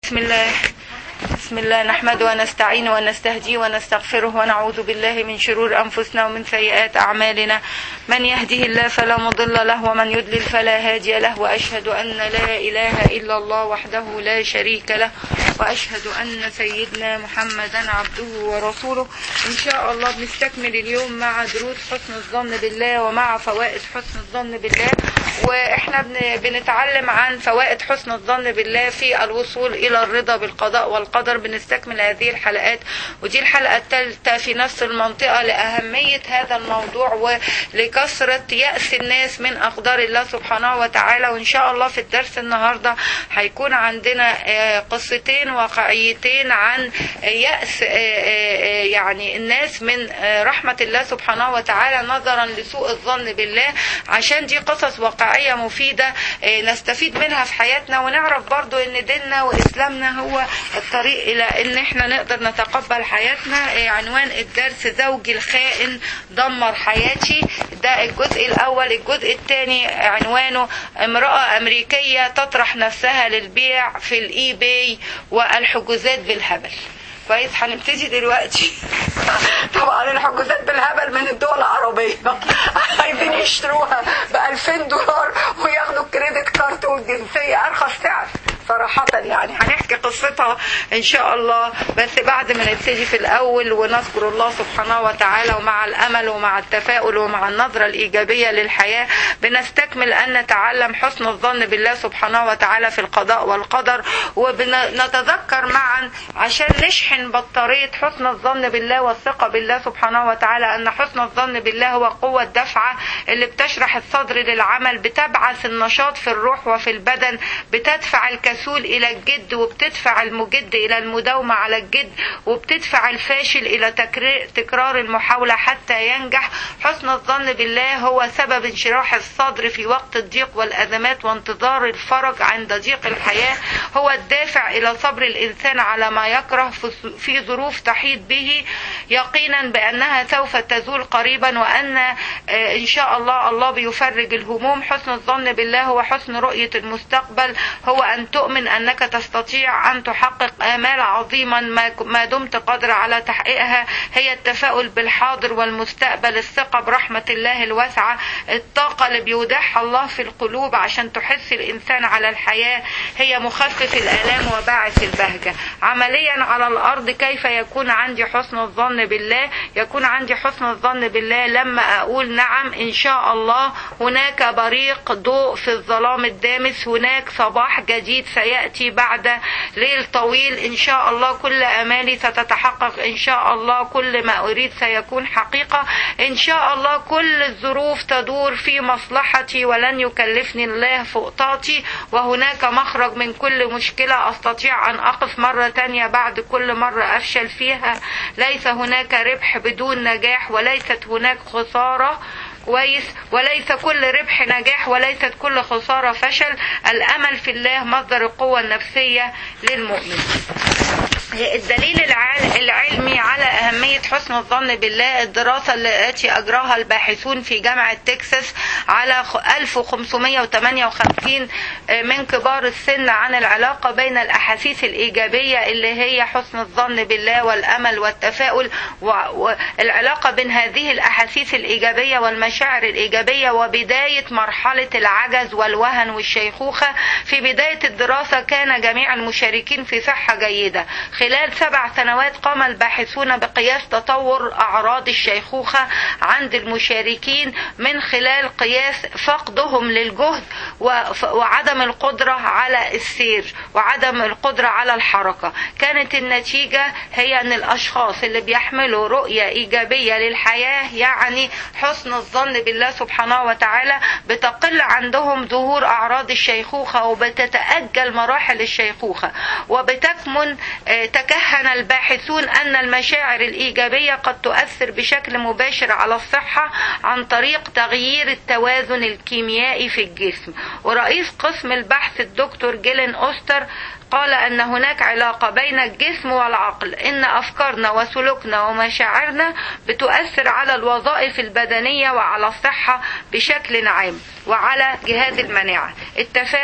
بسم الله بسم الله نحمد ونستعين ونستهدي ونستغفره ونعوذ بالله من شرور أنفسنا ومن سيئات أعمالنا من يهده الله فلا مضل له ومن يضلل فلا هادي له وأشهد أن لا إله إلا الله وحده لا شريك له وأشهد أن سيدنا محمدا عبده ورسوله إن شاء الله بنستكمل اليوم مع دروس حسن الظن بالله ومع فوائد حسن الظن بالله واحنا بن- بنتعلم عن فوائد حسن الظن بالله في الوصول الى الرضا بالقضاء والقدر بنستكمل هذه الحلقات ودي الحلقه الثالثه في نفس المنطقه لاهميه هذا الموضوع ولكثره ياس الناس من اقدار الله سبحانه وتعالى وان شاء الله في الدرس النهارده هيكون عندنا آه، قصتين واقعيتين عن ياس آه، آه، آه، يعني الناس من آه، رحمه الله سبحانه وتعالى نظرا لسوء الظن بالله عشان دي قصص واقعية مفيدة آه، نستفيد منها في حياتنا ونعرف برضو ان ديننا واسلامنا هو الطريق الى ان احنا نقدر نتقبل حياتنا آه، عنوان الدرس زوجي الخائن دمر حياتي ده الجزء الاول الجزء الثاني عنوانه امرأة امريكية تطرح نفسها للبيع في الاي باي والحجوزات بالهبل كويس هنبتدي دلوقتي طبعا الحجوزات بالهبل من الدول العربية عايزين يشتروها ب 2000 دولار وياخدوا الكريدت كارت والجنسية أرخص سعر صراحة يعني هنحكي قصتها إن شاء الله بس بعد ما نبتدي في الأول ونذكر الله سبحانه وتعالى ومع الأمل ومع التفاؤل ومع النظرة الإيجابية للحياة بنستكمل أن نتعلم حسن الظن بالله سبحانه وتعالى في القضاء والقدر وبنتذكر معا عشان نشحن بطارية حسن الظن بالله والثقة بالله سبحانه وتعالى أن حسن الظن بالله هو قوة دفعة اللي بتشرح الصدر للعمل بتبعث النشاط في الروح وفي البدن بتدفع الكسول إلى الجد وبتدفع المجد إلى المداومة على الجد وبتدفع الفاشل إلى تكرار- تكرار المحاولة حتى ينجح حسن الظن بالله هو سبب انشراح الصدر في وقت الضيق والأزمات وانتظار الفرج عند ضيق الحياة هو الدافع إلى صبر الإنسان على ما يكره في- في ظروف تحيط به يقينا بأنها سوف تزول قريبا وأن آه، إن شاء الله الله بيفرج الهموم حسن الظن بالله هو حسن رؤية المستقبل هو أن تؤمن أنك تستطيع أن تحقق آمال عظيما ما- ما دمت قادر على تحقيقها هي التفاؤل بالحاضر والمستقبل الثقة برحمة الله الواسعة الطاقة اللي بيودعها الله في القلوب عشان تحس الإنسان على الحياة هي مخفف الآلام وباعث البهجة عمليا على الأرض كيف يكون عندي حسن الظن بالله يكون عندي حسن الظن بالله لما أقول نعم إن شاء الله هناك بريق ضوء في الظلام الدامس هناك صباح جديد سيأتي بعد ليل طويل إن شاء الله كل أمالي ستتحقق إن شاء الله كل ما أريد سيكون حقيقة إن شاء الله كل الظروف تدور في مصلحتي ولن يكلفني الله فوق طاقتي وهناك مخرج من كل مشكلة أستطيع أن أقف مرة تانية بعد كل مرة أفشل فيها ليس هناك ربح بدون نجاح وليست هناك خسارة كويس وليس كل ربح نجاح وليست كل خسارة فشل الأمل في الله مصدر القوة النفسية للمؤمن الدليل العال- العلمي على أهمية حسن الظن بالله الدراسة التي أجراها الباحثون في جامعة تكساس على خ- 1558 من كبار السن عن العلاقة بين الأحاسيس الإيجابية اللي هي حسن الظن بالله والأمل والتفاؤل و- والعلاقة بين هذه الأحاسيس الإيجابية والمشاعر الإيجابية وبداية مرحلة العجز والوهن والشيخوخة في بداية الدراسة كان جميع المشاركين في صحة جيدة خلال سبع سنوات قام الباحثون بقياس تطور أعراض الشيخوخة عند المشاركين من خلال قياس فقدهم للجهد وف- وعدم القدرة على السير وعدم القدرة على الحركة كانت النتيجة هي أن الأشخاص اللي بيحملوا رؤية إيجابية للحياة يعني حسن الظن بالله سبحانه وتعالى بتقل عندهم ظهور أعراض الشيخوخة وبتتأجل مراحل الشيخوخة وبتكمن آه، تكهن الباحثون أن المشاعر الإيجابية قد تؤثر بشكل مباشر على الصحة عن طريق تغيير التوازن الكيميائي في الجسم ورئيس قسم البحث الدكتور جيلين أوستر قال أن هناك علاقة بين الجسم والعقل إن أفكارنا وسلوكنا ومشاعرنا بتؤثر على الوظائف البدنية وعلى الصحة بشكل عام وعلى جهاز المناعة التفاؤل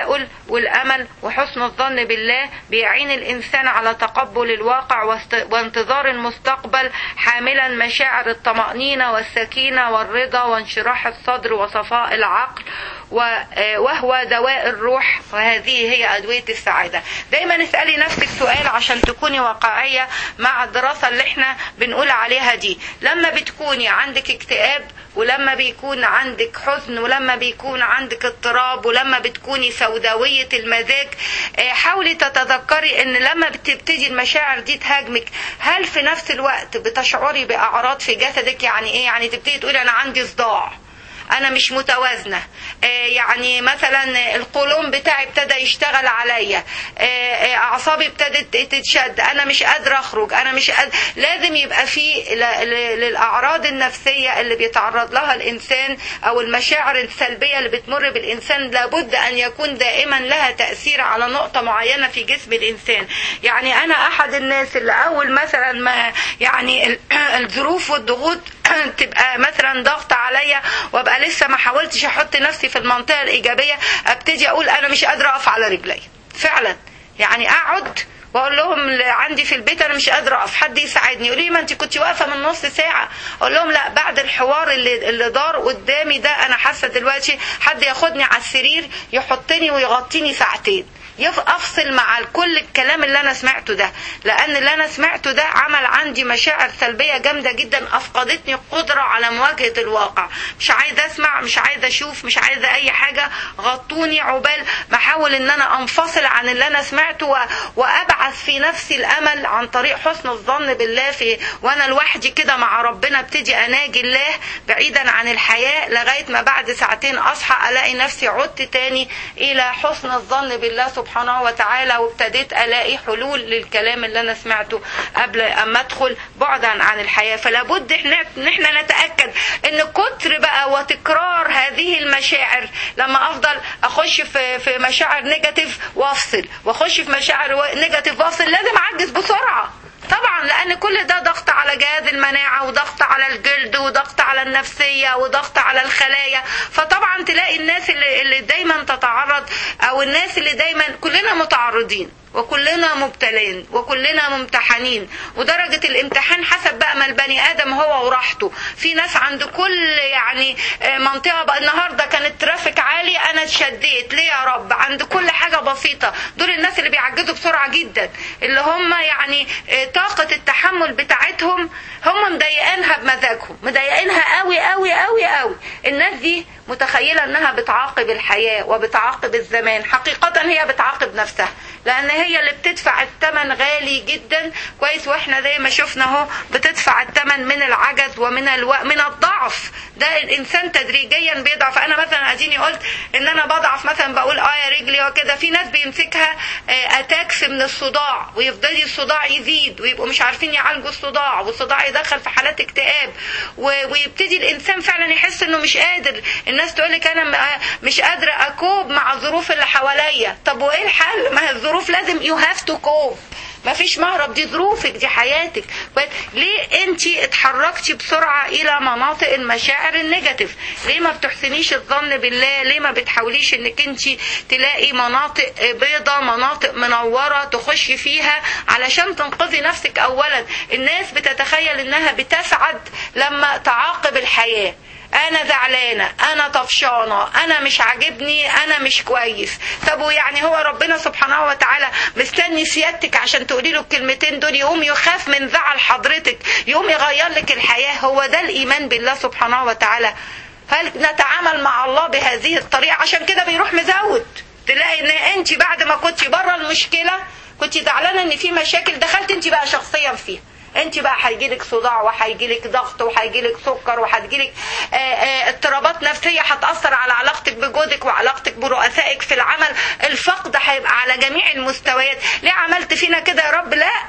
والامل وحسن الظن بالله بيعين الانسان على تقبل الواقع واست- وانتظار المستقبل حاملا مشاعر الطمأنينة والسكينة والرضا وانشراح الصدر وصفاء العقل و- آه، وهو دواء الروح وهذه هي أدوية السعادة دايما اسألي نفسك سؤال عشان تكوني واقعية مع الدراسة اللي احنا بنقول عليها دي لما بتكوني عندك اكتئاب ولما بيكون عندك حزن ولما بيكون عندك اضطراب ولما بتكوني سوداوية المزاج آه، حاولي تتذكري ان لما بتبتدي المشاعر دي تهاجمك هل في نفس الوقت بتشعري بأعراض في جسدك يعني ايه يعني تبتدي تقولي انا عندي صداع انا مش متوازنه آه، يعني مثلا القولون بتاعي ابتدى يشتغل عليا آه، آه، اعصابي ابتدت تتشد انا مش قادره اخرج انا مش قادر لازم يبقى في ل- ل- للاعراض النفسيه اللي بيتعرض لها الانسان او المشاعر السلبيه اللي بتمر بالانسان لابد ان يكون دائما لها تاثير على نقطه معينه في جسم الانسان يعني انا احد الناس اللي اول مثلا ما يعني ال- الظروف والضغوط تبقى مثلا ضغط عليا وابقى لسه ما حاولتش احط نفسي في المنطقه الايجابيه ابتدي اقول انا مش قادره اقف على رجلي فعلا يعني اقعد واقول لهم اللي عندي في البيت انا مش قادره اقف حد يساعدني يقولوا لي ما انت كنت واقفه من نص ساعه اقول لهم لا بعد الحوار اللي اللي دار قدامي ده انا حاسه دلوقتي حد ياخدني على السرير يحطني ويغطيني ساعتين يف- افصل مع كل الكلام اللي انا سمعته ده لان اللي انا سمعته ده عمل عندي مشاعر سلبيه جامده جدا افقدتني القدره على مواجهه الواقع مش عايزه اسمع مش عايزه اشوف مش عايزه اي حاجه غطوني عقبال ما احاول ان انا انفصل عن اللي انا سمعته و- وابعث في نفسي الامل عن طريق حسن الظن بالله في وانا لوحدي كده مع ربنا ابتدي اناجي الله بعيدا عن الحياه لغايه ما بعد ساعتين اصحى الاقي نفسي عدت تاني الى حسن الظن بالله سبحانه وتعالى وابتديت الاقي حلول للكلام اللي انا سمعته قبل اما ادخل بعدا عن الحياه فلا بد احنا ان احنا نتاكد ان كتر بقى وتكرار هذه المشاعر لما افضل اخش في في مشاعر نيجاتيف وافصل واخش في مشاعر و- نيجاتيف وافصل لازم اعجز بسرعه طبعا لان كل ده ضغط على جهاز المناعه وضغط على الجلد وضغط على النفسيه وضغط على الخلايا فطبعا تلاقي الناس اللي, اللي دايما تتعرض او الناس اللي دايما كلنا متعرضين وكلنا مبتلين وكلنا ممتحنين ودرجة الامتحان حسب بقى ما البني آدم هو وراحته في ناس عند كل يعني آه، منطقة بقى النهاردة كان الترافيك عالي أنا اتشديت ليه يا رب عند كل حاجة بسيطة دول الناس اللي بيعجزوا بسرعة جدا اللي هم يعني آه، طاقة التحمل بتاعتهم هم مضايقينها بمزاجهم مضايقينها قوي قوي قوي قوي الناس دي متخيلة انها بتعاقب الحياة وبتعاقب الزمان حقيقة هي بتعاقب نفسها لان هي اللي بتدفع الثمن غالي جدا كويس واحنا زي ما شفنا اهو بتدفع الثمن من العجز ومن الو... من الضعف ده الانسان تدريجيا بيضعف انا مثلا اديني قلت ان انا بضعف مثلا بقول اه يا رجلي وكده في ناس بيمسكها آه، اتاكس من الصداع ويفضل الصداع يزيد ويبقوا مش عارفين يعالجوا الصداع والصداع يدخل في حالات اكتئاب و... ويبتدي الانسان فعلا يحس انه مش قادر الناس تقول لك انا م- مش قادره اكوب مع الظروف اللي حواليا طب وايه الحل ما هي الظروف لازم يو هاف تو كوب ما فيش مهرب دي ظروفك دي حياتك كويس؟ ليه انت اتحركتي بسرعه الى مناطق المشاعر النيجاتيف ليه ما بتحسنيش الظن بالله ليه ما بتحاوليش انك انت تلاقي مناطق بيضة مناطق منورة تخشي فيها علشان تنقذي نفسك اولا الناس بتتخيل انها بتسعد لما تعاقب الحياه انا زعلانه انا طفشانه انا مش عاجبني انا مش كويس طب ويعني هو ربنا سبحانه وتعالى مستني سيادتك عشان تقولي له الكلمتين دول يقوم يخاف من زعل حضرتك يقوم يغير لك الحياه هو ده الايمان بالله سبحانه وتعالى هل نتعامل مع الله بهذه الطريقه عشان كده بيروح مزود تلاقي ان انت بعد ما كنت بره المشكله كنت زعلانه ان في مشاكل دخلت انت بقى شخصيا فيها انت بقى هيجيلك صداع وهيجيلك ضغط وهيجيلك سكر وهتجيلك آه، آه، اضطرابات نفسيه هتاثر على علاقتك بجوزك وعلاقتك برؤسائك في العمل الفقد هيبقى على جميع المستويات ليه عملت فينا كده يا رب لا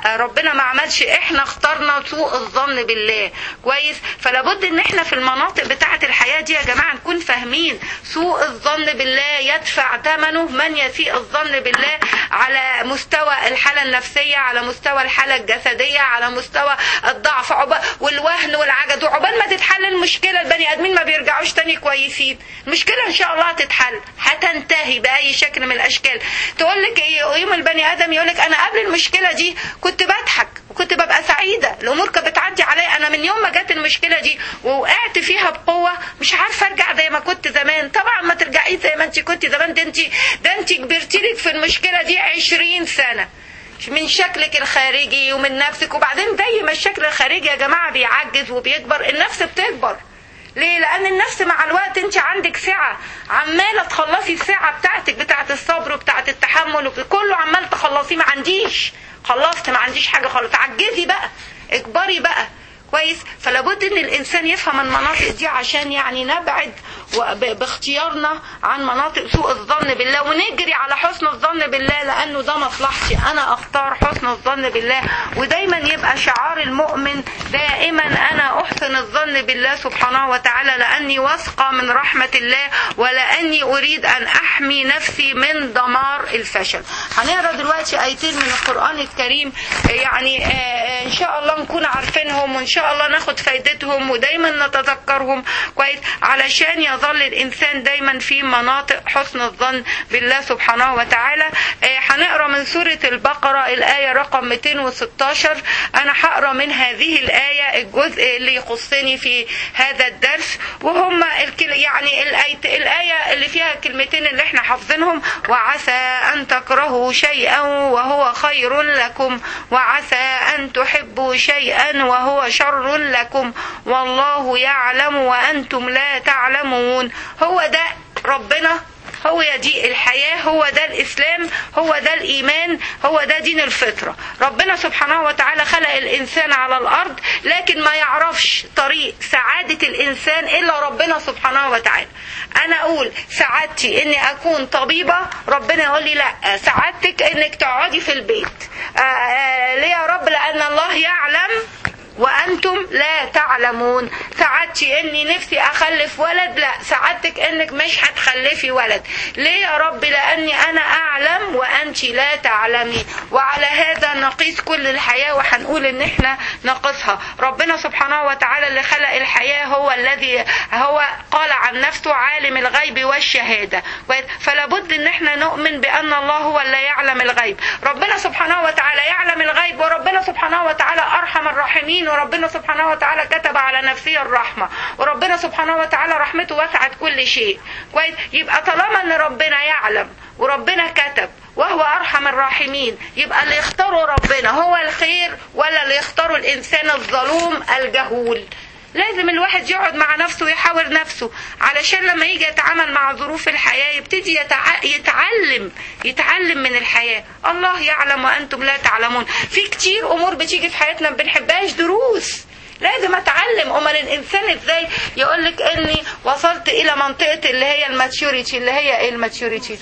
ربنا ما عملش احنا اخترنا سوء الظن بالله كويس فلابد ان احنا في المناطق بتاعه الحياه دي يا جماعه نكون فاهمين سوء الظن بالله يدفع ثمنه من يسيء الظن بالله على مستوى الحاله النفسيه على مستوى الحاله الجسديه على مستوى الضعف عب- والوهن والعجز وعقبال ما تتحل المشكله البني ادمين ما بيرجعوش تاني كويسين المشكله ان شاء الله هتتحل هتنتهي باي شكل من الاشكال تقول لك ايه يوم البني ادم يقول لك انا قبل المشكله دي كنت بضحك وكنت ببقى سعيده الامور كانت بتعدي عليا انا من يوم ما جت المشكله دي ووقعت فيها بقوه مش عارفه ارجع زي ما كنت زمان طبعا ما ترجعيش زي ما انت كنت زمان ده انت ده انت كبرتي لك في المشكله دي 20 سنه من شكلك الخارجي ومن نفسك وبعدين زي ما الشكل الخارجي يا جماعه بيعجز وبيكبر النفس بتكبر ليه؟ لأن النفس مع الوقت أنت عندك سعة عمالة تخلصي السعة بتاعتك بتاعت الصبر وبتاعت التحمل كله عمال تخلصيه ما عنديش خلصت ما عنديش حاجة خالص عجزي بقى اكبري بقى كويس فلابد ان الانسان يفهم المناطق دي عشان يعني نبعد وب- باختيارنا عن مناطق سوء الظن بالله ونجري على حسن الظن بالله لانه ده مصلحتي انا اختار حسن الظن بالله ودايما يبقى شعار المؤمن دائما انا احسن الظن بالله سبحانه وتعالى لاني واثقه من رحمه الله ولاني اريد ان احمي نفسي من دمار الفشل هنقرا دلوقتي ايتين من القران الكريم يعني آه، آه، ان شاء الله نكون عارفينهم وان شاء الله ناخد فايدتهم ودايما نتذكرهم كويس علشان يظل الانسان دايما في مناطق حسن الظن بالله سبحانه وتعالى آه، هنقرا من سوره البقره الايه رقم 216 انا هقرا من هذه الايه الجزء اللي يخصني في هذا الدرس وهم الكل يعني الآية, الايه اللي فيها الكلمتين اللي احنا حافظينهم وعسى ان تكرهوا شيئا وهو خير لكم وعسى ان تحبوا شيئا وهو شر لكم والله يعلم وانتم لا تعلمون هو ده ربنا هو دي الحياة هو ده الإسلام هو ده الإيمان هو ده دين الفطرة ربنا سبحانه وتعالى خلق الإنسان على الأرض لكن ما يعرفش طريق سعادة الإنسان إلا ربنا سبحانه وتعالى أنا أقول سعادتي إني أكون طبيبة ربنا يقول لي لا سعادتك إنك تقعدي في البيت آه، آه، ليه يا رب لأن الله يعلم وانتم لا تعلمون سعادتي اني نفسي اخلف ولد لا سعادتك انك مش هتخلفي ولد ليه يا رب لاني انا اعلم وانت لا تعلمين وعلى هذا نقيس كل الحياه وهنقول ان احنا نقصها ربنا سبحانه وتعالى اللي خلق الحياه هو الذي هو قال عن نفسه عالم الغيب والشهاده فلا بد ان احنا نؤمن بان الله هو اللي يعلم الغيب ربنا سبحانه وتعالى يعلم الغيب وربنا سبحانه وتعالى ارحم الراحمين وربنا سبحانه وتعالى كتب على نفسه الرحمه وربنا سبحانه وتعالى رحمته وسعت كل شيء كويس يبقى طالما ان ربنا يعلم وربنا كتب وهو ارحم الراحمين يبقى اللي يختاره ربنا هو الخير ولا اللي يختاره الانسان الظلوم الجهول لازم الواحد يقعد مع نفسه ويحاور نفسه علشان لما يجي يتعامل مع ظروف الحياة يبتدي يتع... يتعلم يتعلم من الحياة الله يعلم وأنتم لا تعلمون في كتير أمور بتيجي في حياتنا ما بنحبهاش دروس لازم اتعلم امال الانسان ازاي يقول لك اني وصلت الى منطقه اللي هي الماتيوريتي اللي هي ايه الماتيوريتي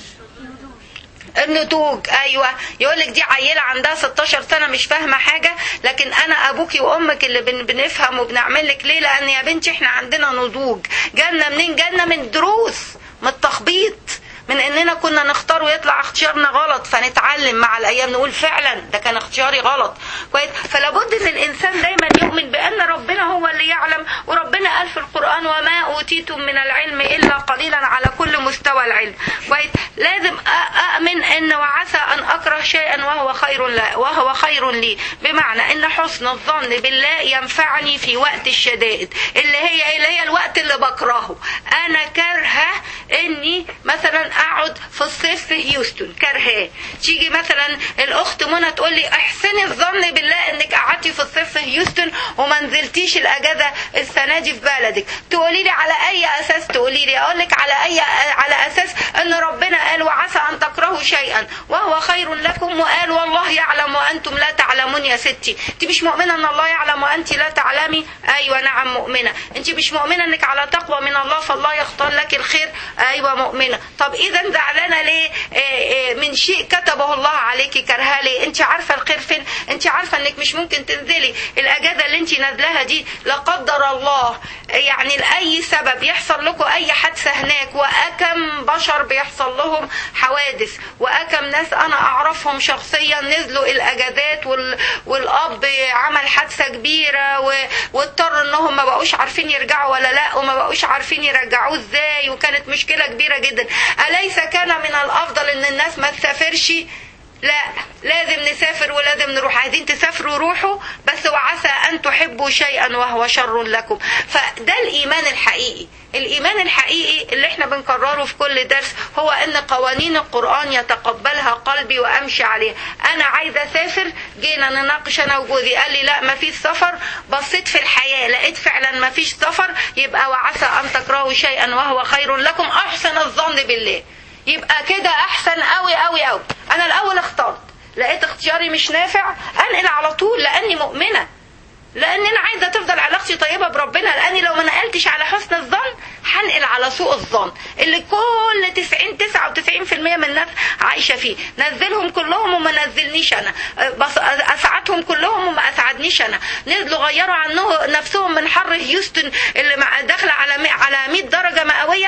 النضوج ايوه يقول لك دي عيله عندها 16 سنه مش فاهمه حاجه لكن انا ابوكي وامك اللي بن بنفهم وبنعمل لك ليه لان يا بنتي احنا عندنا نضوج جالنا منين جالنا من دروس من التخبيط من اننا كنا نختار ويطلع اختيارنا غلط فنتعلم مع الايام نقول فعلا ده كان اختياري غلط كويس فلا بد ان الانسان دايما يؤمن بان ربنا هو اللي يعلم وربنا قال في القران وما اوتيتم من العلم الا قليلا على كل مستوى العلم كويس لازم اؤمن ان وعسى ان اكره شيئا وهو خير لا وهو خير لي بمعنى ان حسن الظن بالله ينفعني في وقت الشدائد اللي هي اللي هي الوقت اللي بكرهه انا كارهه اني مثلا اقعد في الصيف في هيوستن كرهاه تيجي مثلا الاخت منى تقول لي احسني الظن بالله انك قعدتي في الصيف في هيوستن وما نزلتيش الاجازه السنه دي في بلدك تقولي لي على اي اساس تقولي لي اقول لك على اي على اساس ان ربنا قال وعسى ان تكرهوا شيئا وهو خير لكم وقال والله يعلم وانتم لا تعلمون يا ستي انت مش مؤمنه ان الله يعلم وانت لا تعلمي ايوه نعم مؤمنه انت مش مؤمنه انك على تقوى من الله فالله يختار لك الخير ايوه مؤمنه طب اذا زعلانه ليه إيه إيه من شيء كتبه الله عليكي كرهاه ليه انت عارفه الخير فين انت عارفه انك مش ممكن تنزلي الاجازه اللي انت نازلاها دي لا قدر الله يعني لاي سبب يحصل لكم اي حادثه هناك واكم بشر بيحصل لهم حوادث واكم ناس انا اعرفهم شخصيا نزلوا الاجازات وال... والاب عمل حادثه كبيره و... واضطر انهم ما بقوش عارفين يرجعوا ولا لا وما بقوش عارفين يرجعوه ازاي وكانت مشكله كبيره جدا اليس كان من الافضل ان الناس ما تسافرش لا لازم نسافر ولازم نروح عايزين تسافروا روحوا بس وعسى ان تحبوا شيئا وهو شر لكم فده الايمان الحقيقي الايمان الحقيقي اللي احنا بنكرره في كل درس هو ان قوانين القران يتقبلها قلبي وامشي عليها انا عايزه اسافر جينا نناقش انا وجوزي قال لي لا ما فيش سفر بصيت في الحياه لقيت فعلا ما فيش سفر يبقى وعسى ان تكرهوا شيئا وهو خير لكم احسن الظن بالله يبقى كده احسن قوي قوي قوي انا الاول اخترت لقيت اختياري مش نافع انقل على طول لاني مؤمنه لان انا عايزه تفضل علاقتي طيبه بربنا لاني لو ما نقلتش على حسن الظن هنقل على سوء الظن اللي كل 90 99% من الناس عايشه فيه نزلهم كلهم وما نزلنيش انا بس اسعدهم كلهم وما اسعدنيش انا نزلوا غيروا عنه نفسهم من حر هيوستن اللي مع داخله على على 100 درجه مئويه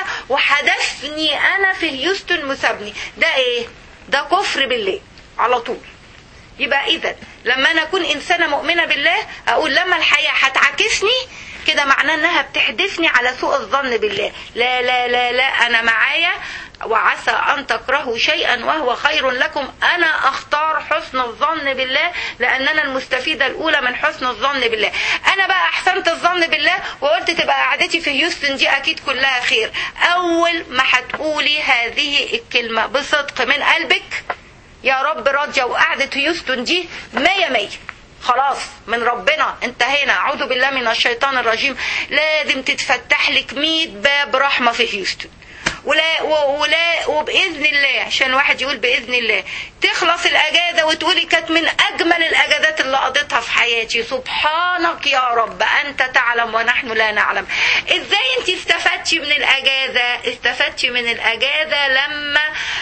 وحدثني انا في هيوستن مسابني ده ايه ده كفر بالله على طول يبقى اذا لما انا اكون انسانه مؤمنه بالله اقول لما الحياه هتعاكسني كده معناه انها بتحدثني على سوء الظن بالله لا لا لا لا انا معايا وعسى ان تكرهوا شيئا وهو خير لكم انا اختار حسن الظن بالله لان انا المستفيده الاولى من حسن الظن بالله انا بقى احسنت الظن بالله وقلت تبقى قعدتي في هيوستن دي اكيد كلها خير اول ما هتقولي هذه الكلمه بصدق من قلبك يا رب راضيه وقعدة هيوستن دي مية مية خلاص من ربنا انتهينا اعوذ بالله من الشيطان الرجيم لازم تتفتح لك 100 باب رحمه في هيوستن ولا ولا وباذن الله عشان واحد يقول باذن الله تخلص الاجازه وتقولي كانت من اجمل الاجازات اللي قضيتها في حياتي سبحانك يا رب انت تعلم ونحن لا نعلم ازاي انت استفدتي من الاجازه استفدتي من الاجازه لما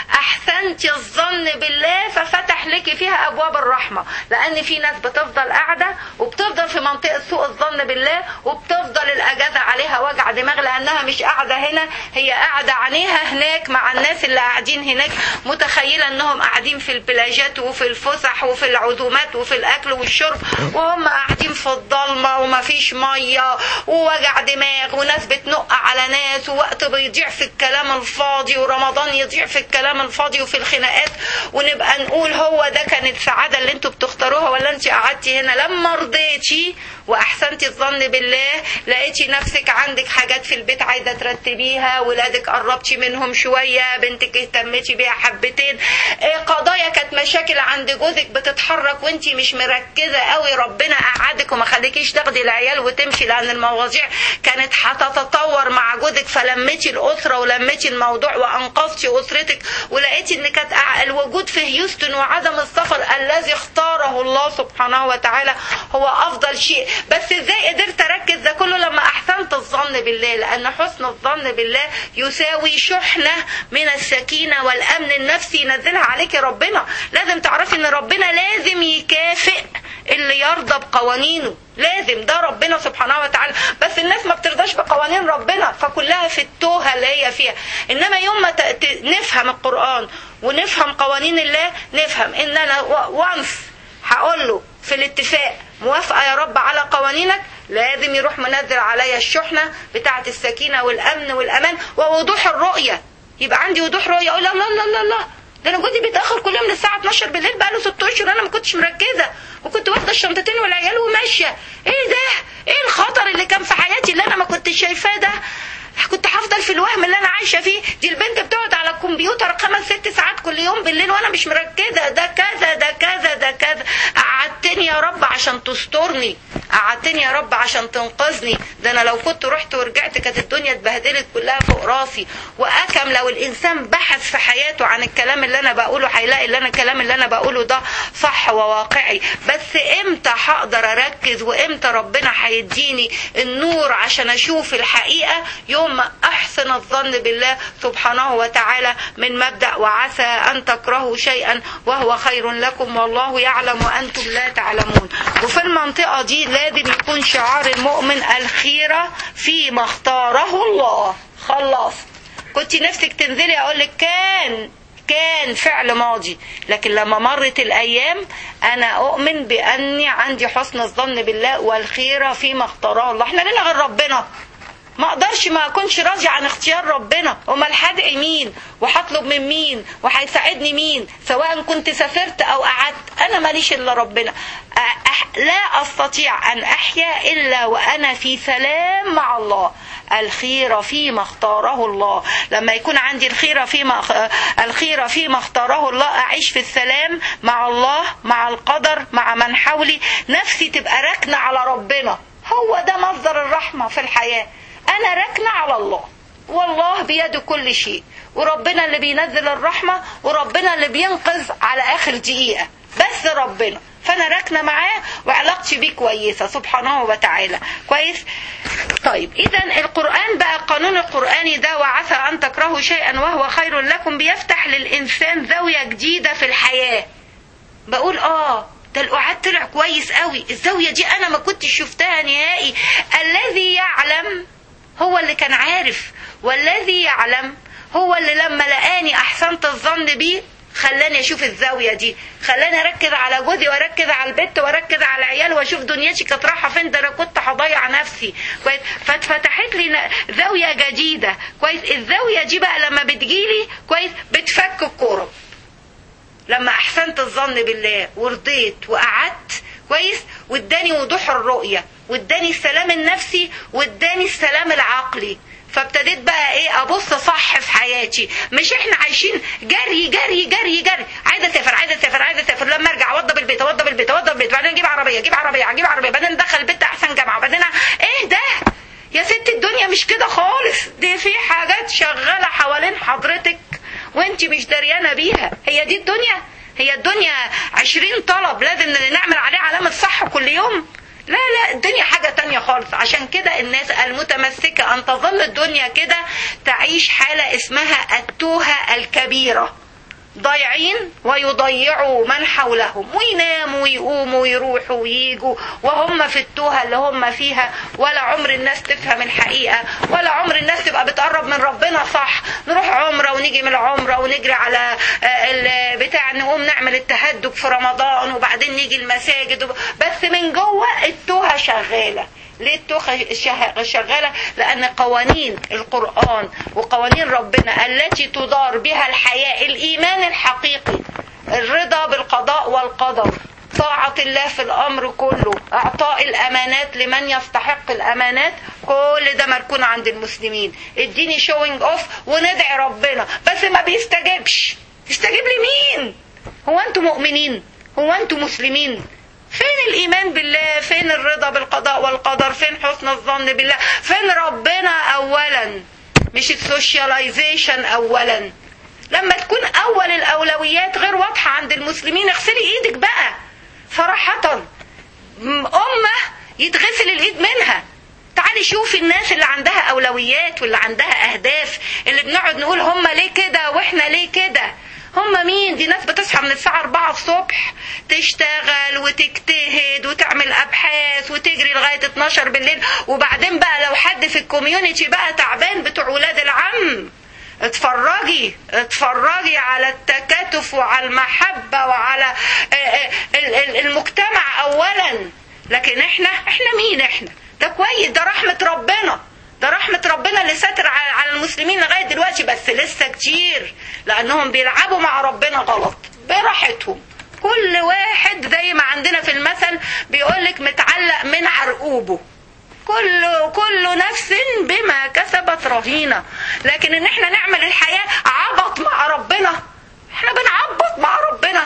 احسنتي الظن بالله ففتح لك فيها ابواب الرحمه لان في ناس بتفضل قاعده وبتفضل في منطقه سوء الظن بالله وبتفضل الاجازه عليها وجع دماغ لانها مش قاعده هنا هي قاعده عينيها هناك مع الناس اللي قاعدين هناك متخيله انهم قاعدين في البلاجات وفي الفسح وفي العزومات وفي الاكل والشرب وهم قاعدين في الضلمه ومفيش ميه ووجع دماغ وناس بتنق على ناس ووقت بيضيع في الكلام الفاضي ورمضان يضيع في الكلام الفاضي وفي الخناقات ونبقى نقول هو ده كانت السعاده اللي انتوا بتختاروها ولا انت قعدتي هنا لما رضيتي واحسنتي الظن بالله لقيتي نفسك عندك حاجات في البيت عايزه ترتبيها ولادك قربتي منهم شويه بنتك اهتمتي بيها حبتين قضايا كانت مشاكل عند جوزك بتتحرك وانت مش مركزه قوي ربنا قعدك وما خليكيش تاخدي العيال وتمشي لان المواضيع كانت هتتطور مع جوزك فلمتي الاسره ولمتي الموضوع وانقذتي اسرتك ولقيتي ان كانت الوجود في هيوستن وعدم السفر الذي اختاره الله سبحانه وتعالى هو افضل شيء بس ازاي قدرت اركز ده كله لما احسنت الظن بالله لان حسن الظن بالله يساوي شحنه من السكينه والامن النفسي ينزلها عليك ربنا لازم تعرفي ان ربنا لازم يكافئ اللي يرضى بقوانينه لازم ده ربنا سبحانه وتعالى بس الناس ما بترضاش بقوانين ربنا فكلها في التوهه اللي هي فيها انما يوم ما نفهم القران ونفهم قوانين الله نفهم ان انا وانس هقول له في الاتفاق موافقه يا رب على قوانينك لازم يروح منزل عليا الشحنه بتاعه السكينه والامن والامان ووضوح الرؤيه يبقى عندي وضوح رؤيه اقول الله الله الله الله ده انا جوزي بيتاخر كل يوم للساعه 12 بالليل بقاله 6 اشهر انا ما كنتش مركزه وكنت واخده الشنطتين والعيال وماشيه ايه ده ايه الخطر اللي كان في حياتي اللي انا ما كنتش شايفاه ده كنت هفضل في الوهم اللي انا عايشه فيه دي البنت بتقعد على الكمبيوتر خمس ست ساعات كل يوم بالليل وانا مش مركزه ده كذا ده كذا ده كذا قعدتني يا رب عشان تسترني قعدتني يا رب عشان تنقذني ده انا لو كنت رحت ورجعت كانت الدنيا اتبهدلت كلها فوق راسي واكم لو الانسان بحث في حياته عن الكلام اللي انا بقوله هيلاقي اللي انا الكلام اللي انا بقوله ده صح وواقعي بس امتى هقدر اركز وامتى ربنا هيديني النور عشان اشوف الحقيقه يوم ما احسن الظن بالله سبحانه وتعالى من مبدا وعسى ان تكرهوا شيئا وهو خير لكم والله يعلم وانتم لا تعلمون وفي المنطقه دي لازم يكون شعار المؤمن الخيره فيما اختاره الله خلصت كنت نفسك تنزلي اقول لك كان كان فعل ماضي لكن لما مرت الايام انا اؤمن باني عندي حسن الظن بالله والخيره فيما اختاره الله احنا لنا غير ربنا ما اقدرش ما اكونش راضي عن اختيار ربنا امال هدعي مين وهطلب من مين وهيساعدني مين سواء كنت سافرت او قعدت انا ماليش الا ربنا أح لا استطيع ان احيا الا وانا في سلام مع الله الخيرة فيما اختاره الله لما يكون عندي الخيرة فيما الخيرة فيما اختاره الله أعيش في السلام مع الله مع القدر مع من حولي نفسي تبقى راكنة على ربنا هو ده مصدر الرحمة في الحياة أنا راكنة على الله والله بيده كل شيء وربنا اللي بينزل الرحمة وربنا اللي بينقذ على آخر دقيقة بس ربنا فانا راكنه معاه وعلاقتي بيه كويسه سبحانه وتعالى كويس طيب اذا القران بقى القانون القراني ده وعسى ان تكرهوا شيئا وهو خير لكم بيفتح للانسان زاويه جديده في الحياه بقول اه ده القعاد طلع كويس قوي الزاويه دي انا ما كنتش شفتها نهائي الذي يعلم هو اللي كان عارف والذي يعلم هو اللي لما لقاني احسنت الظن بيه خلاني اشوف الزاويه دي خلاني اركز على جوزي واركز على البيت واركز على العيال واشوف دنيتي كانت رايحه فين ده انا كنت هضيع نفسي كويس فاتفتحت لي زاويه جديده كويس الزاويه دي بقى لما بتجيلي كويس بتفك الكرب لما احسنت الظن بالله ورضيت وقعدت كويس واداني وضوح الرؤيه واداني السلام النفسي واداني السلام العقلي فابتديت بقى ايه ابص صح في حياتي مش احنا عايشين جري جري جري جري عايزه اسافر عايزه اسافر عايزه اسافر لما ارجع اوضب البيت اوضب البيت اوضب البيت بعدين اجيب عربيه اجيب عربيه اجيب عربيه بعدين ادخل البيت احسن جامعه بعدين ايه ده يا ست الدنيا مش كده خالص دي في حاجات شغاله حوالين حضرتك وانت مش دريانه بيها هي دي الدنيا هي الدنيا عشرين طلب لازم نعمل عليه علامه صح كل يوم لا لا الدنيا حاجة تانية خالص عشان كده الناس المتمسكة أن تظل الدنيا كده تعيش حالة اسمها التوهة الكبيرة ضايعين ويضيعوا من حولهم ويناموا ويقوموا ويروحوا وييجوا وهم في التوهة اللي هم فيها ولا عمر الناس تفهم الحقيقة ولا عمر الناس تبقى بتقرب من ربنا صح نروح عمرة ونيجي من العمرة ونجري على بتاع نقوم نعمل التهدج في رمضان وبعدين نيجي المساجد بس من جوه التوهة شغالة ليه التوخة شغالة لأن قوانين القرآن وقوانين ربنا التي تدار بها الحياة الإيمان الحقيقي الرضا بالقضاء والقدر طاعة الله في الأمر كله إعطاء الأمانات لمن يستحق الأمانات كل ده مركون عند المسلمين اديني شوينج أوف وندعي ربنا بس ما بيستجبش يستجيب لي مين هو أنتم مؤمنين هو أنتم مسلمين فين الإيمان بالله فين الرضا بالقضاء والقدر فين حسن الظن بالله فين ربنا أولا مش السوشياليزيشن أولا لما تكون أول الأولويات غير واضحة عند المسلمين اغسلي إيدك بقى صراحة أمة يتغسل الإيد منها تعالي شوفي الناس اللي عندها أولويات واللي عندها أهداف اللي بنقعد نقول هم ليه كده وإحنا ليه كده هم مين دي ناس بتصحى من الساعة 4 الصبح تشتغل وتجتهد وتعمل أبحاث وتجري لغاية 12 بالليل وبعدين بقى لو حد في الكوميونتي بقى تعبان بتوع ولاد العم اتفرجي اتفرجي على التكاتف وعلى المحبة وعلى المجتمع أولا لكن احنا احنا مين احنا ده كويس ده رحمة ربنا ده رحمة ربنا اللي ساتر على المسلمين لغاية دلوقتي بس لسه كتير لأنهم بيلعبوا مع ربنا غلط براحتهم كل واحد زي ما عندنا في المثل بيقولك متعلق من عرقوبه كل كل نفس بما كسبت رهينة لكن ان احنا نعمل الحياة عبط مع ربنا احنا بنعبط مع ربنا عبط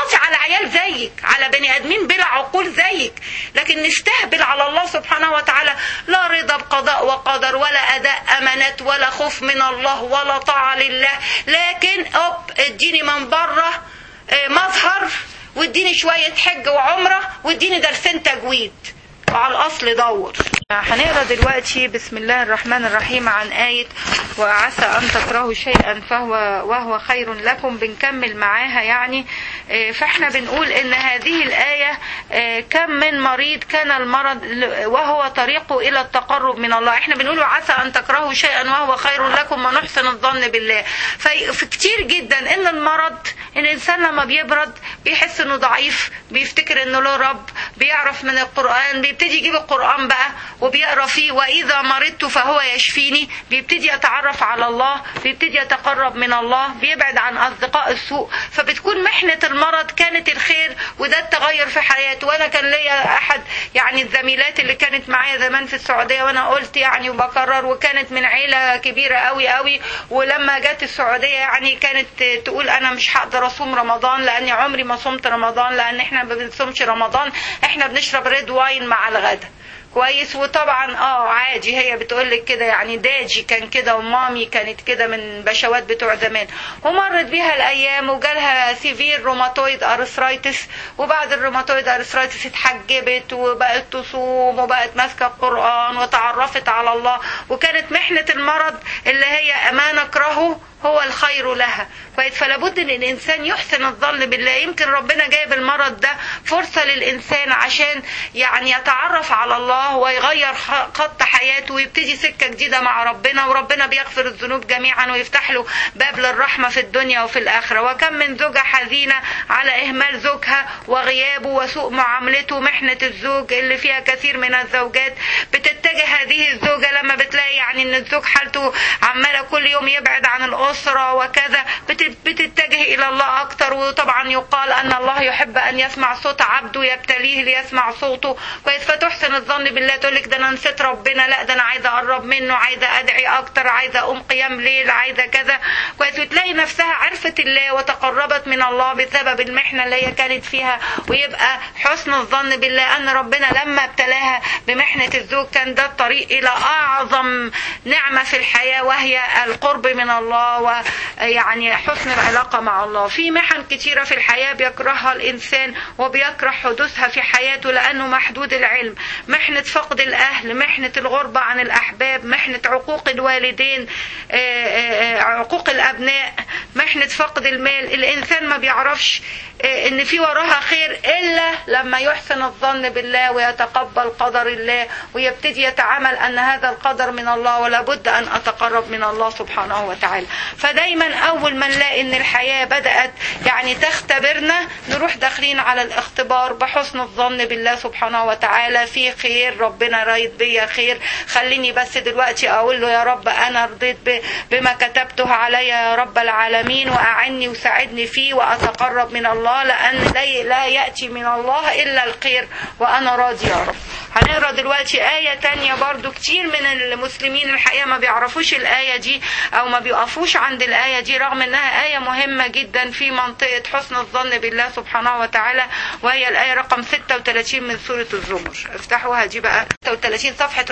نواصي على عيال زيك على بني ادمين بلا عقول زيك لكن نستهبل على الله سبحانه وتعالى لا رضا بقضاء وقدر ولا اداء امانات ولا خوف من الله ولا طاعه لله لكن اب اديني من بره آه، مظهر واديني شويه حج وعمره واديني درسين تجويد وعلى الاصل دور هنقرا دلوقتي بسم الله الرحمن الرحيم عن آية وعسى أن تكرهوا شيئا فهو وهو خير لكم بنكمل معاها يعني آه، فاحنا بنقول ان هذه الآية آه، كم من مريض كان المرض ل- وهو طريقه إلى التقرب من الله احنا بنقول عسى أن تكرهوا شيئا وهو خير لكم ونحسن الظن بالله في في كتير جدا ان المرض الانسان لما بيبرد بيحس انه ضعيف بيفتكر انه له رب بيعرف من القرآن بيبتدي يجيب القرآن بقى وبيقرا فيه واذا مرضت فهو يشفيني بيبتدي يتعرف على الله بيبتدي يتقرب من الله بيبعد عن اصدقاء السوء فبتكون محنه المرض كانت الخير وده التغير في حياته وانا كان ليا احد يعني الزميلات اللي كانت معايا زمان في السعوديه وانا قلت يعني وبكرر وكانت من عيله كبيره قوي قوي ولما جت السعوديه يعني كانت تقول انا مش هقدر اصوم رمضان لاني عمري ما صمت رمضان لان احنا ما بنصومش رمضان احنا بنشرب ريد واين مع الغدا كويس وطبعا اه عادي هي بتقول لك كده يعني داجي كان كده ومامي كانت كده من بشوات بتوع زمان ومرت بيها الايام وجالها سيفير روماتويد ارثرايتس وبعد الروماتويد ارثرايتس اتحجبت وبقت تصوم وبقت ماسكه القران وتعرفت على الله وكانت محنه المرض اللي هي ما نكرهه هو الخير لها كويس فلا بد ان الانسان يحسن الظن بالله يمكن ربنا جايب المرض ده فرصه للانسان عشان يعني يتعرف على الله ويغير خ- خط حياته ويبتدي سكه جديده مع ربنا وربنا بيغفر الذنوب جميعا ويفتح له باب للرحمه في الدنيا وفي الاخره وكم من زوجه حزينه على اهمال زوجها وغيابه وسوء معاملته محنه الزوج اللي فيها كثير من الزوجات بتتجه هذه الزوجه لما بتلاقي يعني ان الزوج حالته عماله كل يوم يبعد عن الاسره وكذا بت- بتتجه الى الله اكتر وطبعا يقال ان الله يحب ان يسمع صوت عبده يبتليه ليسمع صوته كويس فتحسن الظن بالله تقول لك ده انا نسيت ربنا لا ده انا عايزه اقرب منه عايزه ادعي اكتر عايزه اقوم قيام ليل عايزه كذا كويس وتلاقي نفسها عرفت الله وتقربت من الله بسبب المحنه اللي هي كانت فيها ويبقى حسن الظن بالله ان ربنا لما ابتلاها بمحنه الزوج كان ده الطريق الى اعظم نعمه في الحياه وهي القرب من الله ويعني حسن العلاقه مع الله في محن كتيره في الحياه بيكرهها الانسان وبيكره حدوثها في حياته لانه محدود العلم محنه فقد الاهل محنه الغربه عن الاحباب محنه عقوق الوالدين آه، آه، آه، عقوق الابناء محنه فقد المال الانسان ما بيعرفش آه، ان في وراها خير الا لما يحسن الظن بالله ويتقبل قدر الله ويبتدي يتعامل ان هذا القدر من الله ولا بد ان اتقرب من الله سبحانه وتعالى فدايما اول ما نلاقي ان الحياه بدات يعني تختبرنا نروح داخلين على الاختبار بحسن الظن بالله سبحانه وتعالى في خير ربنا رايد بيا خير خليني بس دلوقتي اقول له يا رب انا رضيت ب- بما كتبته علي يا رب العالمين واعني وساعدني فيه واتقرب من الله لان لا- لا ياتي من الله الا الخير وانا راضي يا رب هنقرا دلوقتي آية تانية برضو كتير من المسلمين الحقيقة ما بيعرفوش الآية دي أو ما بيقفوش عند الآية دي رغم إنها آية مهمة جدا في منطقة حسن الظن بالله سبحانه وتعالى وهي الآية رقم 36 من سورة الزمر افتحوها دي بقى 36 صفحة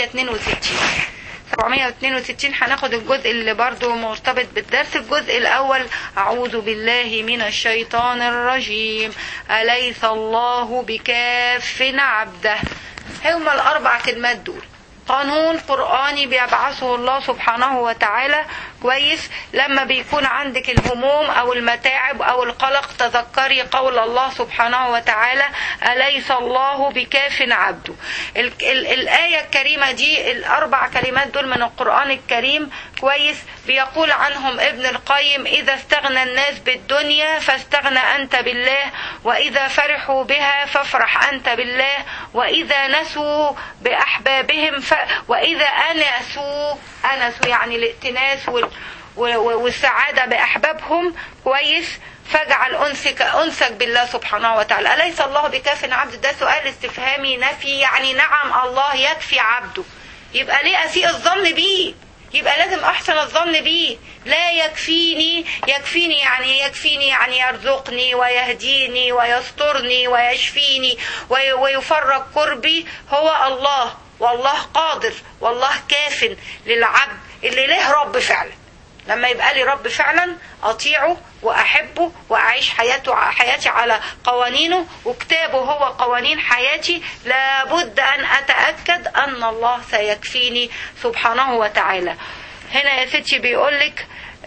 462 762 هناخد الجزء اللي برضو مرتبط بالدرس الجزء الأول أعوذ بالله من الشيطان الرجيم أليس الله بكاف عبده هما الأربع كلمات دول قانون قرآني بيبعثه الله سبحانه وتعالى كويس لما بيكون عندك الهموم أو المتاعب أو القلق تذكري قول الله سبحانه وتعالى أليس الله بكاف عبده ال- ال- الآية الكريمة دي الأربع كلمات دول من القرآن الكريم كويس بيقول عنهم ابن القيم إذا استغنى الناس بالدنيا فاستغنى أنت بالله وإذا فرحوا بها فافرح أنت بالله وإذا نسوا بأحبابهم ف... وإذا أنسوا أنسوا يعني الائتناس وال... و- و- والسعادة بأحبابهم كويس فاجعل أنسك أنسك بالله سبحانه وتعالى أليس الله بكاف عبد ده سؤال استفهامي نفي يعني نعم الله يكفي عبده يبقى ليه أسيء الظن بيه يبقى لازم احسن الظن بيه لا يكفيني يكفيني يعني يكفيني يعني يرزقني ويهديني ويسترني ويشفيني وي- ويفرج كربي هو الله والله قادر والله كاف للعبد اللي له رب فعلا لما يبقى لي رب فعلا اطيعه واحبه واعيش حياته حياتي على قوانينه وكتابه هو قوانين حياتي لابد ان اتاكد ان الله سيكفيني سبحانه وتعالى هنا يا ستي بيقول لك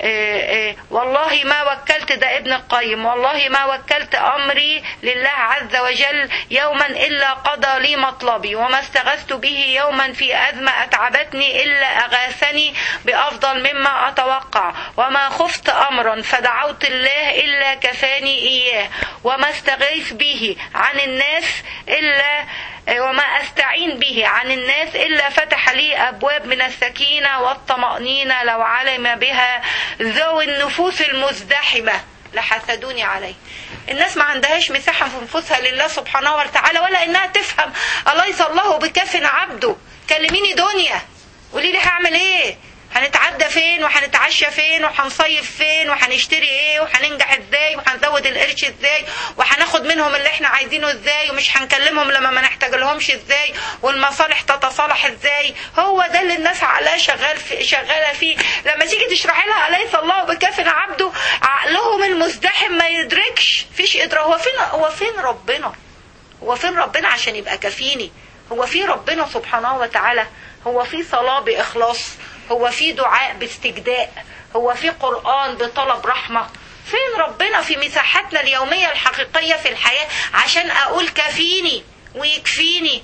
والله ما وكلت ده ابن القيم والله ما وكلت أمري لله عز وجل يوما إلا قضى لي مطلبي وما استغثت به يوما في أزمة أتعبتني إلا أغاثني بأفضل مما أتوقع وما خفت أمرا فدعوت الله إلا كفاني إياه وما استغيث به عن الناس إلا وما أستعين به عن الناس إلا فتح لي أبواب من السكينة والطمأنينة لو علم بها ذوي النفوس المزدحمة لحسدوني عليه الناس ما عندهاش مساحة في نفوسها لله سبحانه وتعالى ولا إنها تفهم أليس الله بكاف عبده كلميني دنيا قولي لي هعمل ايه هنتعدى فين وهنتعشى فين وهنصيف فين وهنشتري ايه وهننجح ازاي وهنزود القرش ازاي وهناخد منهم اللي احنا عايزينه ازاي ومش هنكلمهم لما ما نحتاج لهمش ازاي والمصالح تتصالح ازاي هو ده اللي الناس عقلها شغال في شغاله فيه لما تيجي تشرحي لها اليس الله بكاف عبده عقلهم المزدحم ما يدركش فيش ادراك هو فين هو فين ربنا هو فين ربنا عشان يبقى كفيني هو في ربنا سبحانه وتعالى هو في صلاة بإخلاص هو في دعاء باستجداء هو في قرآن بطلب رحمة فين ربنا في مساحتنا اليومية الحقيقية في الحياة عشان أقول كفيني ويكفيني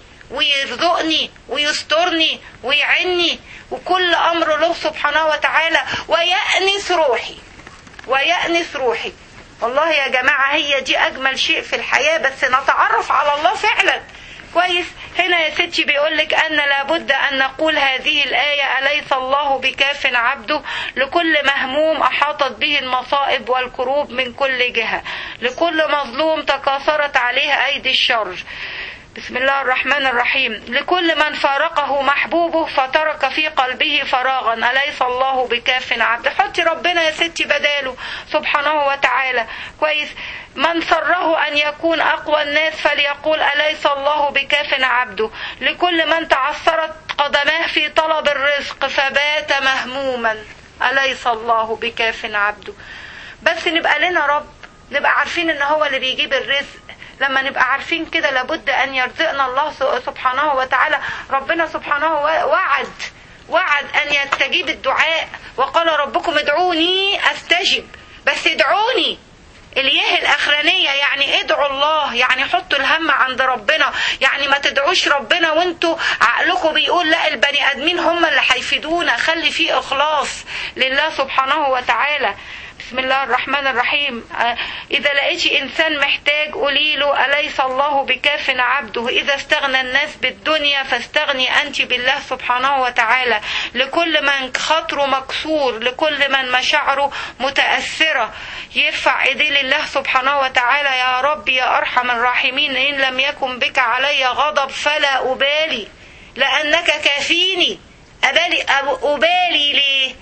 ويرزقني ويسترني ويعني وكل أمر له سبحانه وتعالى ويأنس روحي ويأنس روحي والله يا جماعة هي دي أجمل شيء في الحياة بس نتعرف على الله فعلا كويس هنا يا ستي بيقول لك أن لابد أن نقول هذه الآية أليس الله بكاف عبده لكل مهموم أحاطت به المصائب والكروب من كل جهة لكل مظلوم تكاثرت عليه أيدي الشر بسم الله الرحمن الرحيم لكل من فارقه محبوبه فترك في قلبه فراغا أليس الله بكاف عبد حطي ربنا يا ستي بداله سبحانه وتعالى كويس من سره أن يكون أقوى الناس فليقول أليس الله بكاف عبده لكل من تعثرت قدماه في طلب الرزق فبات مهموما أليس الله بكاف عبده بس نبقى لنا رب نبقى عارفين ان هو اللي بيجيب الرزق لما نبقى عارفين كده لابد ان يرزقنا الله سبحانه وتعالى ربنا سبحانه وعد وعد ان يستجيب الدعاء وقال ربكم ادعوني استجب بس ادعوني الياه الاخرانيه يعني ادعوا الله يعني حطوا الهم عند ربنا يعني ما تدعوش ربنا وانتوا عقلكم بيقول لا البني ادمين هم اللي هيفيدونا خلي فيه اخلاص لله سبحانه وتعالى بسم الله الرحمن الرحيم إذا لقيتي إنسان محتاج قولي له أليس الله بكاف عبده إذا استغنى الناس بالدنيا فاستغني أنت بالله سبحانه وتعالى لكل من خاطره مكسور لكل من مشاعره متأثرة يرفع إيديه لله سبحانه وتعالى يا رب يا أرحم الراحمين إن لم يكن بك علي غضب فلا أبالي لأنك كافيني أبالي أبالي ليه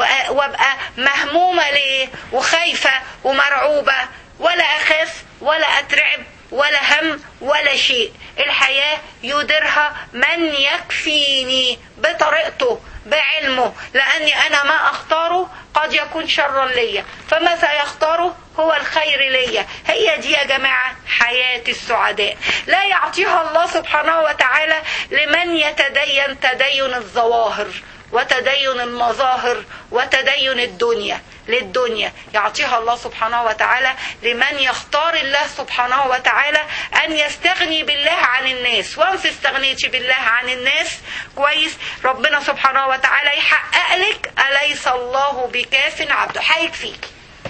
وابقى مهمومه ليه وخايفه ومرعوبه ولا اخاف ولا اترعب ولا هم ولا شيء الحياه يديرها من يكفيني بطريقته بعلمه لاني انا ما اختاره قد يكون شرا ليا فما سيختاره هو الخير ليا هي دي يا جماعه حياه السعداء لا يعطيها الله سبحانه وتعالى لمن يتدين تدين الظواهر وتدين المظاهر وتدين الدنيا للدنيا يعطيها الله سبحانه وتعالى لمن يختار الله سبحانه وتعالى أن يستغني بالله عن الناس وانس استغنيتي بالله عن الناس كويس ربنا سبحانه وتعالى يحقق لك أليس الله بكاف عبده هيكفيك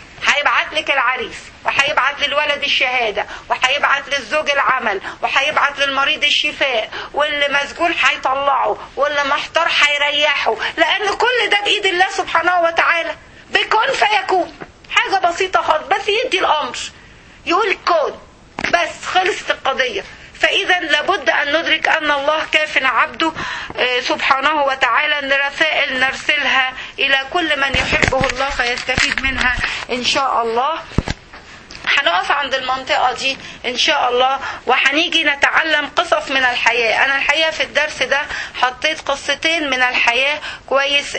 هيبعت لك العريس وهيبعت للولد الشهادة وهيبعت للزوج العمل وهيبعت للمريض الشفاء واللي مسجون هيطلعه واللي محتار هيريحه لأن كل ده بإيد الله سبحانه وتعالى بكون فيكون حاجة بسيطة خالص بس يدي الأمر يقول الكون بس خلصت القضية فإذا لابد أن ندرك أن الله كاف عبده آه، سبحانه وتعالى أن رسائل نرسلها إلى كل من يحبه الله فيستفيد منها إن شاء الله هنقف عند المنطقة دي إن شاء الله وهنيجي نتعلم قصص من الحياة أنا الحقيقة في الدرس ده حطيت قصتين من الحياة كويس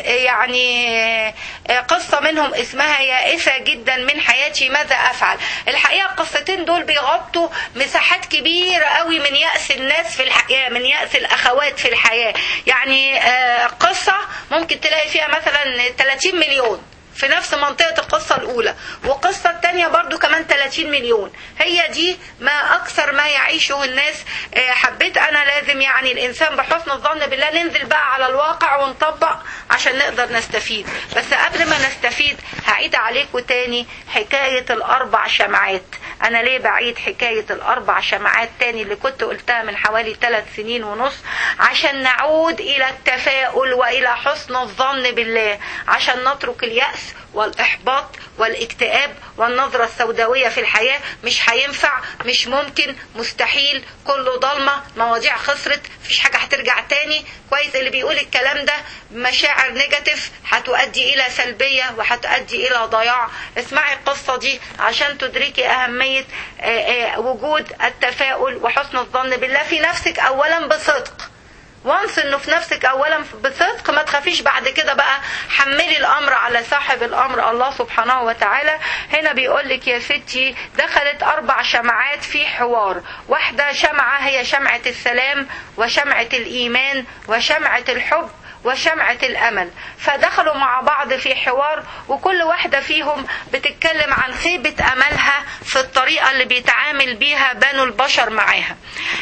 يعني قصة منهم اسمها يائسة جدا من حياتي ماذا أفعل الحقيقة القصتين دول بيغطوا مساحات كبيرة قوي من يأس الناس في الحياة من يأس الأخوات في الحياة يعني قصة ممكن تلاقي فيها مثلا 30 مليون في نفس منطقة القصة الأولى والقصة الثانية برضو كمان 30 مليون هي دي ما أكثر ما يعيشه الناس حبيت أنا لازم يعني الإنسان بحسن الظن بالله ننزل بقى على الواقع ونطبق عشان نقدر نستفيد بس قبل ما نستفيد هعيد عليكم تاني حكاية الأربع شمعات أنا ليه بعيد حكاية الأربع شمعات تاني اللي كنت قلتها من حوالي ثلاث سنين ونص عشان نعود إلى التفاؤل وإلى حسن الظن بالله عشان نترك اليأس والإحباط والاكتئاب والنظرة السوداوية في الحياة مش هينفع مش ممكن مستحيل كله ضلمة مواضيع خسرت مفيش حاجة هترجع تاني كويس اللي بيقول الكلام ده مشاعر نيجاتيف هتؤدي إلى سلبية وهتؤدي إلى ضياع اسمعي القصة دي عشان تدركي أهمية وجود التفاؤل وحسن الظن بالله في نفسك أولا بصدق وانس انه في نفسك اولا بصدق ما تخافيش بعد كده بقى حملي الامر على صاحب الامر الله سبحانه وتعالى هنا بيقول لك يا ستي دخلت اربع شمعات في حوار واحده شمعه هي شمعه السلام وشمعه الايمان وشمعه الحب وشمعة الأمل فدخلوا مع بعض في حوار وكل واحدة فيهم بتتكلم عن خيبة أملها في الطريقة اللي بيتعامل بيها بنو البشر معاها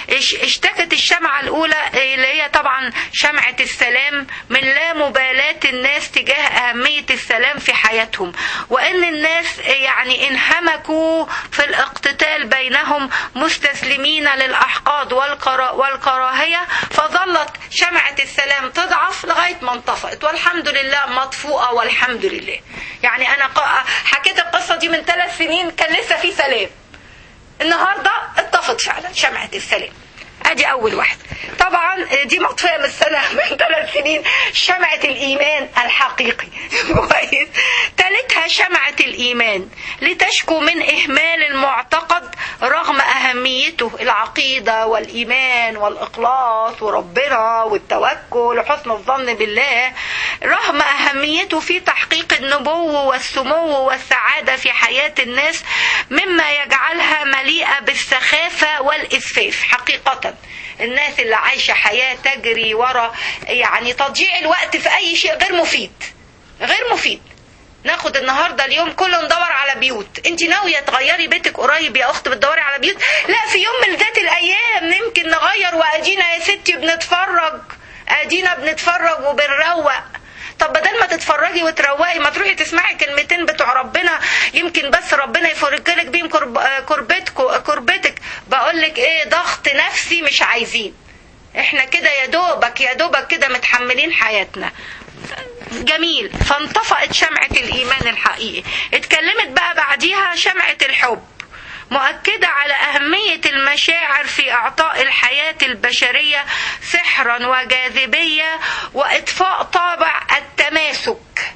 اشتكت الشمعة الأولى اللي هي طبعا شمعة السلام من لا مبالاة الناس تجاه أهمية السلام في حياتهم وأن الناس يعني انهمكوا في الاقتتال بينهم مستسلمين للأحقاد والكراهية فظلت شمعة السلام تضعف لغاية ما انطفأت والحمد لله مطفوءة والحمد لله يعني أنا حكيت القصة دي من ثلاث سنين كان لسه في سلام النهاردة اتطفت فعلا شمعة السلام ادي اول واحد طبعا دي مطفيه من السنه من ثلاث سنين شمعه الايمان الحقيقي كويس ثالثها شمعه الايمان لتشكو من اهمال المعتقد رغم اهميته العقيده والايمان والاخلاص وربنا والتوكل وحسن الظن بالله رغم اهميته في تحقيق النبوه والسمو والسعاده في حياه الناس مما يجعلها مليئه بالسخافه والاسفاف حقيقه الناس اللي عايشة حياة تجري ورا يعني تضييع الوقت في أي شيء غير مفيد غير مفيد ناخد النهارده اليوم كله ندور على بيوت انت ناويه تغيري بيتك قريب يا اخت بتدوري على بيوت لا في يوم من ذات الايام يمكن نغير وادينا يا ستي بنتفرج ادينا بنتفرج وبنروق طب بدل ما تتفرجي وتروقي ما تروحي تسمعي كلمتين بتوع ربنا يمكن بس ربنا يفرج لك بيهم كربتك كربتك بقول لك ايه ضغط نفسي مش عايزين احنا كده يا دوبك يا دوبك كده متحملين حياتنا جميل فانطفأت شمعة الإيمان الحقيقي اتكلمت بقى بعديها شمعة الحب مؤكدة على أهمية المشاعر في إعطاء الحياة البشرية سحرا وجاذبية وإطفاء طابع التماسك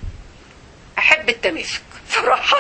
أحب التماسك صراحة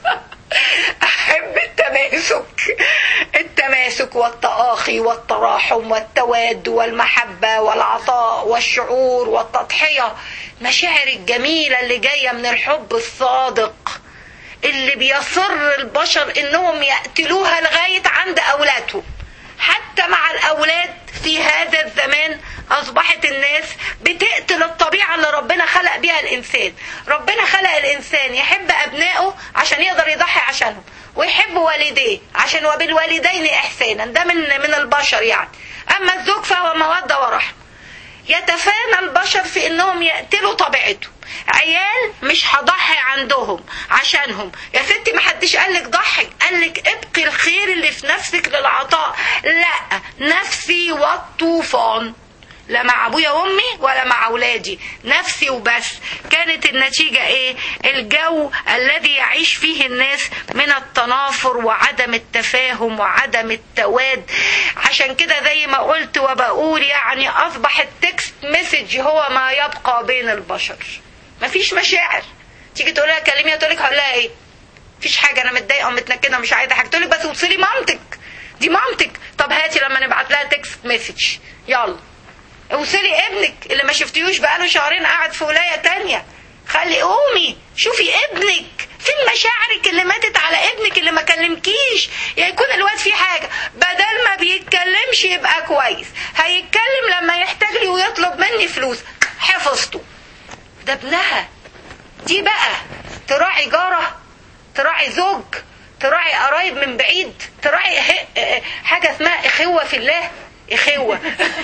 أحب التماسك التماسك والتآخي والتراحم والتواد والمحبة والعطاء والشعور والتضحية المشاعر الجميلة اللي جاية من الحب الصادق اللي بيصر البشر انهم يقتلوها لغاية عند اولادهم حتى مع الاولاد في هذا الزمان اصبحت الناس بتقتل الطبيعة اللي ربنا خلق بيها الانسان ربنا خلق الانسان يحب ابنائه عشان يقدر يضحي عشانهم ويحب والديه عشان وبالوالدين احسانا ده من من البشر يعني اما الزوج فهو موده ورحمه يتفانى البشر في انهم يقتلوا طبيعتهم عيال مش هضحي عندهم عشانهم يا ستي ما حدش قالك ضحي قالك ابقي الخير اللي في نفسك للعطاء لا نفسي والطوفان لا مع ابويا وامي ولا مع اولادي نفسي وبس كانت النتيجة ايه الجو الذي يعيش فيه الناس من التنافر وعدم التفاهم وعدم التواد عشان كده زي ما قلت وبقول يعني اصبح التكست مسج هو ما يبقى بين البشر مفيش مشاعر تيجي تقول لها كلميها تقول لك هقول لها ايه مفيش حاجه انا متضايقه ومتنكده ومش عايزه حاجه تقول لك بس وصلي مامتك دي مامتك طب هاتي لما نبعت لها تكست مسج يلا اوصلي ابنك اللي ما شفتيهوش بقاله شهرين قاعد في ولايه تانية خلي قومي شوفي ابنك فين مشاعرك اللي ماتت على ابنك اللي ما كلمكيش يعني يكون الواد فيه حاجه بدل ما بيتكلمش يبقى كويس هيتكلم لما يحتاج لي ويطلب مني فلوس حفظته ده ابنها دي بقى تراعي جاره تراعي زوج تراعي قرايب من بعيد تراعي حاجه اسمها اخوه في الله اخوه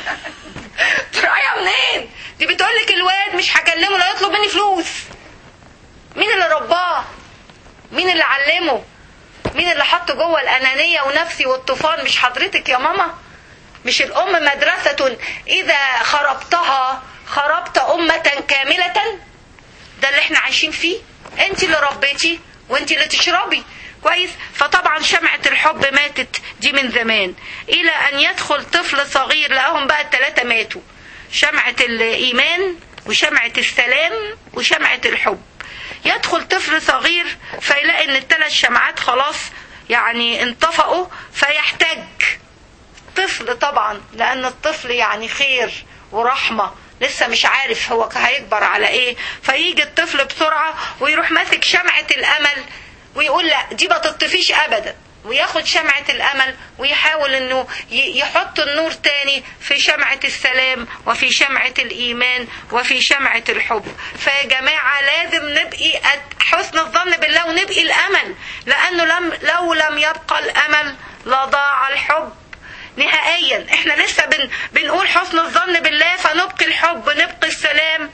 تراعيها منين دي بتقول لك الواد مش هكلمه لا يطلب مني فلوس مين اللي رباه مين اللي علمه مين اللي حطه جوه الانانيه ونفسي والطوفان مش حضرتك يا ماما مش الام مدرسه اذا خربتها خربت امه كامله ده اللي احنا عايشين فيه انت اللي ربيتي وانت اللي تشربي كويس فطبعا شمعة الحب ماتت دي من زمان الى ان يدخل طفل صغير لقاهم بقى الثلاثة ماتوا شمعة الايمان وشمعة السلام وشمعة الحب يدخل طفل صغير فيلاقي ان الثلاث شمعات خلاص يعني انطفأوا فيحتاج طفل طبعا لان الطفل يعني خير ورحمه لسه مش عارف هو هيكبر على ايه فيجي الطفل بسرعة ويروح ماسك شمعة الامل ويقول لا دي ما تطفيش ابدا وياخد شمعة الامل ويحاول انه يحط النور تاني في شمعة السلام وفي شمعة الايمان وفي شمعة الحب فيا جماعة لازم نبقي حسن الظن بالله ونبقي الامل لانه لم لو لم يبقى الامل لضاع الحب نهائيا احنا لسه بن بنقول حسن الظن بالله فنبقي الحب نبقي السلام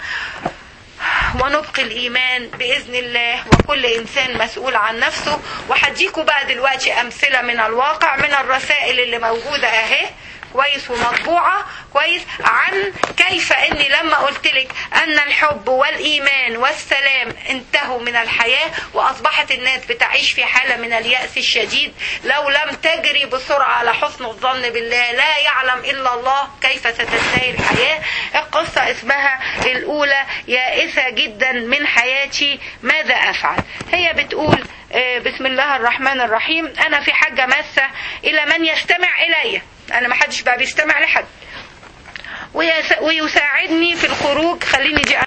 ونبقي الايمان باذن الله وكل انسان مسؤول عن نفسه وهديكوا بقى دلوقتي امثله من الواقع من الرسائل اللي موجوده اهي كويس ومطبوعة كويس عن كيف اني لما قلت لك ان الحب والايمان والسلام انتهوا من الحياة واصبحت الناس بتعيش في حالة من اليأس الشديد لو لم تجري بسرعة على حسن الظن بالله لا يعلم الا الله كيف ستنتهي الحياة القصة اسمها الاولى يائسة جدا من حياتي ماذا افعل هي بتقول بسم الله الرحمن الرحيم انا في حاجة ماسة الى من يستمع الي انا ما حدش بقى بيستمع لحد ويساعدني في الخروج خليني دي